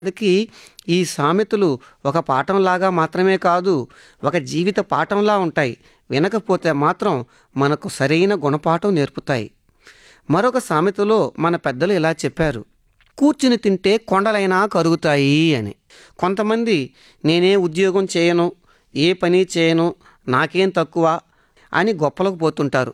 కి ఈ సామెతలు ఒక పాఠంలాగా మాత్రమే కాదు ఒక జీవిత పాఠంలా ఉంటాయి వినకపోతే మాత్రం మనకు సరైన గుణపాఠం నేర్పుతాయి మరొక సామెతలో మన పెద్దలు ఇలా చెప్పారు కూర్చుని తింటే కొండలైనా కరుగుతాయి అని కొంతమంది నేనే ఉద్యోగం చేయను ఏ పని చేయను నాకేం తక్కువ అని గొప్పలకు పోతుంటారు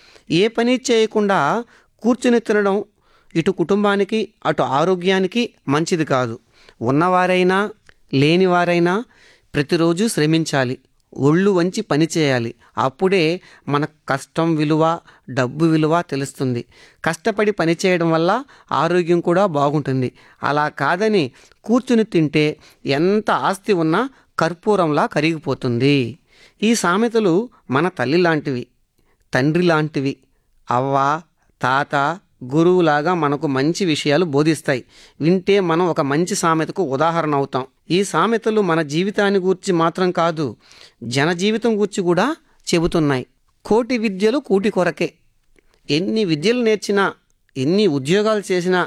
ఏ పని చేయకుండా కూర్చుని తినడం ఇటు కుటుంబానికి అటు ఆరోగ్యానికి మంచిది కాదు ఉన్నవారైనా లేనివారైనా ప్రతిరోజు శ్రమించాలి ఒళ్ళు వంచి పని చేయాలి అప్పుడే మన కష్టం విలువ డబ్బు విలువ తెలుస్తుంది కష్టపడి పని చేయడం వల్ల ఆరోగ్యం కూడా బాగుంటుంది అలా కాదని కూర్చుని తింటే ఎంత ఆస్తి ఉన్నా కర్పూరంలా కరిగిపోతుంది ఈ సామెతలు మన తల్లి లాంటివి తండ్రి లాంటివి అవ్వ తాత గురువులాగా మనకు మంచి విషయాలు బోధిస్తాయి వింటే మనం ఒక మంచి సామెతకు ఉదాహరణ అవుతాం ఈ సామెతలు మన జీవితాన్ని గూర్చి మాత్రం కాదు జన జీవితం గూర్చి కూడా చెబుతున్నాయి కోటి విద్యలు కూటి కొరకే ఎన్ని విద్యలు నేర్చినా ఎన్ని ఉద్యోగాలు చేసినా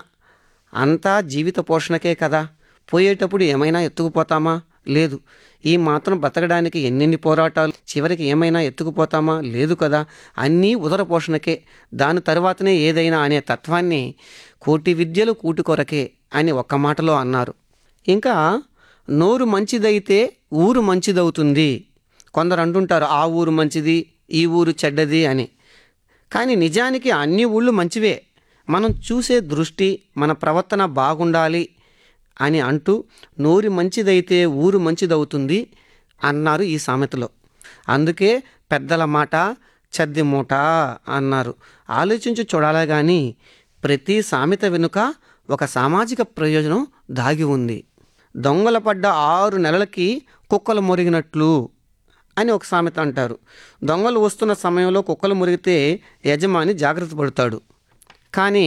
అంతా జీవిత పోషణకే కదా పోయేటప్పుడు ఏమైనా ఎత్తుకుపోతామా లేదు ఈ మాత్రం బతకడానికి ఎన్నెన్ని పోరాటాలు చివరికి ఏమైనా ఎత్తుకుపోతామా లేదు కదా అన్నీ ఉదర పోషణకే దాని తర్వాతనే ఏదైనా అనే తత్వాన్ని కోటి విద్యలు కూటి కొరకే అని ఒక్క మాటలో అన్నారు ఇంకా నోరు మంచిదైతే ఊరు మంచిదవుతుంది కొందరు అంటుంటారు ఆ ఊరు మంచిది ఈ ఊరు చెడ్డది అని కానీ నిజానికి అన్ని ఊళ్ళు మంచివే మనం చూసే దృష్టి మన ప్రవర్తన బాగుండాలి అని అంటూ నోరు మంచిదైతే ఊరు మంచిదవుతుంది అన్నారు ఈ సామెతలో అందుకే పెద్దల మాట చద్ది మూట అన్నారు ఆలోచించి చూడాలి కానీ ప్రతి సామెత వెనుక ఒక సామాజిక ప్రయోజనం దాగి ఉంది దొంగల పడ్డ ఆరు నెలలకి కుక్కలు మురిగినట్లు అని ఒక సామెత అంటారు దొంగలు వస్తున్న సమయంలో కుక్కలు మురిగితే యజమాని జాగ్రత్త పడతాడు కానీ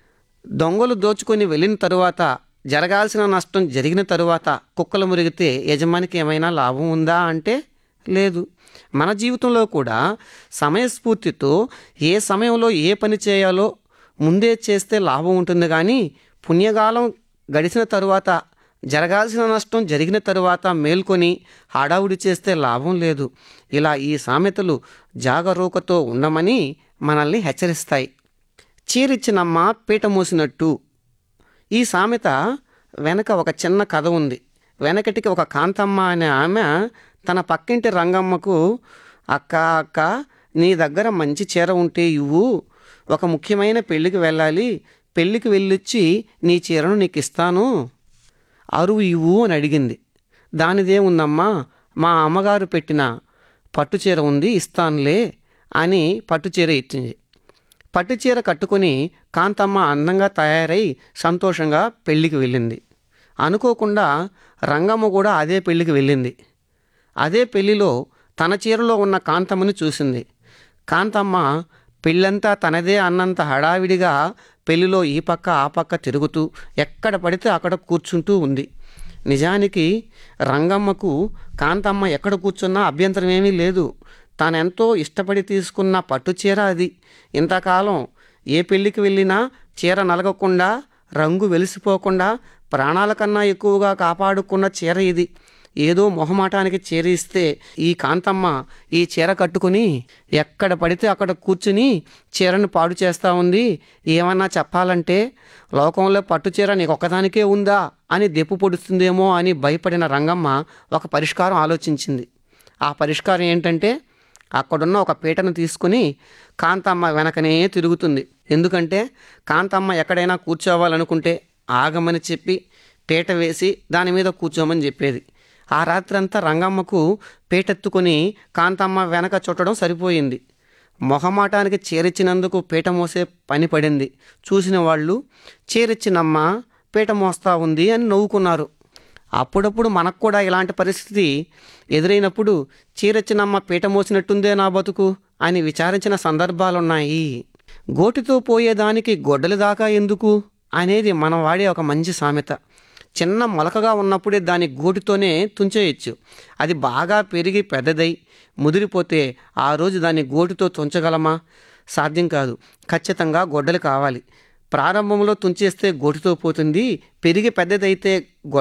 దొంగలు దోచుకొని వెళ్ళిన తరువాత జరగాల్సిన నష్టం జరిగిన తరువాత కుక్కలు మురిగితే యజమానికి ఏమైనా లాభం ఉందా అంటే లేదు మన జీవితంలో కూడా సమయస్ఫూర్తితో ఏ సమయంలో ఏ పని చేయాలో ముందే చేస్తే లాభం ఉంటుంది కానీ పుణ్యకాలం గడిచిన తరువాత జరగాల్సిన నష్టం జరిగిన తరువాత మేల్కొని హడావుడి చేస్తే లాభం లేదు ఇలా ఈ సామెతలు జాగరూకతో ఉండమని మనల్ని హెచ్చరిస్తాయి చీరిచ్చినమ్మ పీట మోసినట్టు ఈ సామెత వెనక ఒక చిన్న కథ ఉంది వెనకటికి ఒక కాంతమ్మ అనే ఆమె తన పక్కింటి రంగమ్మకు అక్క అక్క నీ దగ్గర మంచి చీర ఉంటే ఇవ్వు ఒక ముఖ్యమైన పెళ్ళికి వెళ్ళాలి పెళ్ళికి వెళ్ళొచ్చి నీ చీరను నీకు ఇస్తాను అరువు ఇవ్వు అని అడిగింది దానిదేముందమ్మా మా అమ్మగారు పెట్టిన పట్టుచీర ఉంది ఇస్తానులే అని పట్టుచీర ఇచ్చింది పట్టుచీర కట్టుకుని కాంతమ్మ అందంగా తయారై సంతోషంగా పెళ్ళికి వెళ్ళింది అనుకోకుండా రంగమ్మ కూడా అదే పెళ్ళికి వెళ్ళింది అదే పెళ్లిలో తన చీరలో ఉన్న కాంతమ్మని చూసింది కాంతమ్మ పెళ్ళంతా తనదే అన్నంత హడావిడిగా పెళ్లిలో ఈ పక్క ఆ పక్క తిరుగుతూ ఎక్కడ పడితే అక్కడ కూర్చుంటూ ఉంది నిజానికి రంగమ్మకు కాంతమ్మ ఎక్కడ కూర్చున్నా అభ్యంతరం ఏమీ లేదు తానెంతో ఇష్టపడి తీసుకున్న పట్టు చీర అది ఇంతకాలం ఏ పెళ్ళికి వెళ్ళినా చీర నలగకుండా రంగు వెలిసిపోకుండా ప్రాణాల కన్నా ఎక్కువగా కాపాడుకున్న చీర ఇది ఏదో మొహమాటానికి చీర ఇస్తే ఈ కాంతమ్మ ఈ చీర కట్టుకుని ఎక్కడ పడితే అక్కడ కూర్చుని చీరను పాడు చేస్తూ ఉంది ఏమన్నా చెప్పాలంటే లోకంలో పట్టు చీర నీకు ఒక్కదానికే ఉందా అని దెప్పు పొడుస్తుందేమో అని భయపడిన రంగమ్మ ఒక పరిష్కారం ఆలోచించింది ఆ పరిష్కారం ఏంటంటే అక్కడున్న ఒక పీటను తీసుకుని కాంతమ్మ వెనకనే తిరుగుతుంది ఎందుకంటే కాంతమ్మ ఎక్కడైనా కూర్చోవాలనుకుంటే ఆగమని చెప్పి పీట వేసి దాని మీద కూర్చోమని చెప్పేది ఆ రాత్రంతా రంగమ్మకు పీటెత్తుకొని కాంతమ్మ వెనక చుట్టడం సరిపోయింది మొహమాటానికి చీరిచ్చినందుకు పీట మోసే పని పడింది చూసిన వాళ్ళు చీరిచ్చినమ్మ పీట మోస్తా ఉంది అని నవ్వుకున్నారు అప్పుడప్పుడు మనకు కూడా ఇలాంటి పరిస్థితి ఎదురైనప్పుడు చీరచ్చినమ్మ పీట మోసినట్టుందే నా బతుకు అని విచారించిన సందర్భాలున్నాయి గోటితో పోయేదానికి గొడ్డలి దాకా ఎందుకు అనేది మనం వాడే ఒక మంచి సామెత చిన్న మొలకగా ఉన్నప్పుడే దాని గోటితోనే తుంచేయచ్చు అది బాగా పెరిగి పెద్దదై ముదిరిపోతే ఆ రోజు దాన్ని గోటితో తుంచగలమా సాధ్యం కాదు ఖచ్చితంగా గొడ్డలి కావాలి ప్రారంభంలో తుంచేస్తే గోటితో పోతుంది పెరిగి పెద్దదైతే